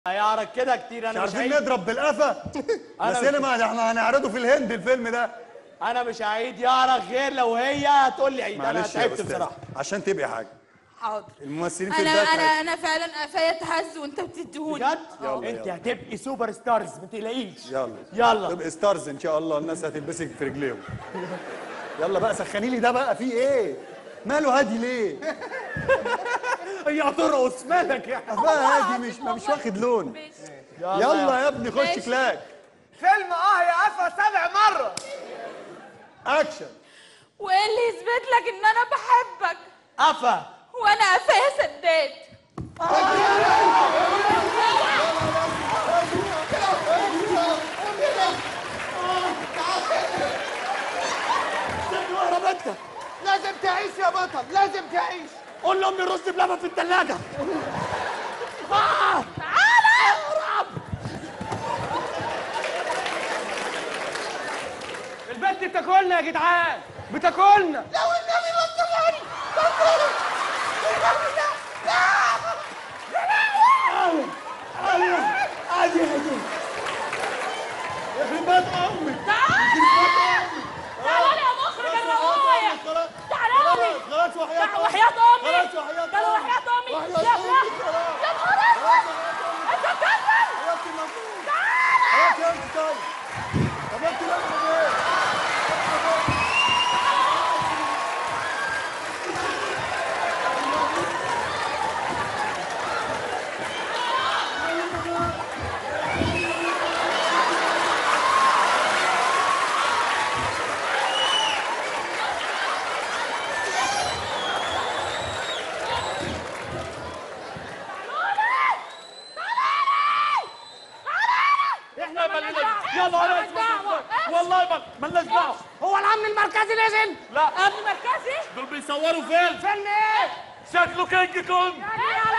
هيعرق كده كتير مش انا مش عارفين هعيد نضرب بالقفا ده أنا مش- سينما ده احنا هنعرضه في الهند الفيلم ده انا مش هعيد يعرق غير لو هي هتقول لي عيد انا معلش يا تعبت استاذ بصراحه عشان تبقي حاجه حاضر الممثلين في انا البيت انا انا فعلا قفايا اتهز وانت بتديهوني بجد يلا، انت يلا. هتبقي سوبر ستارز ما تقلقيش يلا يلا تبقى ستارز ان شاء الله الناس هتلبسك في رجليهم يلا بقى سخني لي ده بقى في ايه ماله هادي ليه هي هترقص مالك يا بقى هادي مش مش واخد لون ماشي. يلا يا ابني خش ماشي. كلاك فيلم اه يا قفا سبع مرة اكشن وايه اللي يثبت لك ان انا بحبك قفا وانا قفايا سداد اهرب انت لازم تعيش يا بطل لازم تعيش قول لامي رز بلبن في الثلاجه البنت بتاكلنا يا جدعان بتاكلنا لو النبي ما تطلعني عادي عادي يخرب بيت امك تعالى يا مخرج الرواية خلاص تعالى لي خلاص وحياة وحياة امي خلاص وحياة قالوا وحياة امي وحياة يا أمي، ابني خلاص. يا نهار اسود انت بتكذب خلاص المفروض خلاص يا انت طيب طب انت لازم ايه احنا مالناش يلا انا دعوة. والله ما مالناش دعوه هو الامن المركزي نزل لا امن مركزي دول بيصوروا فيلم فيلم ايه شكله كينج كونج يعني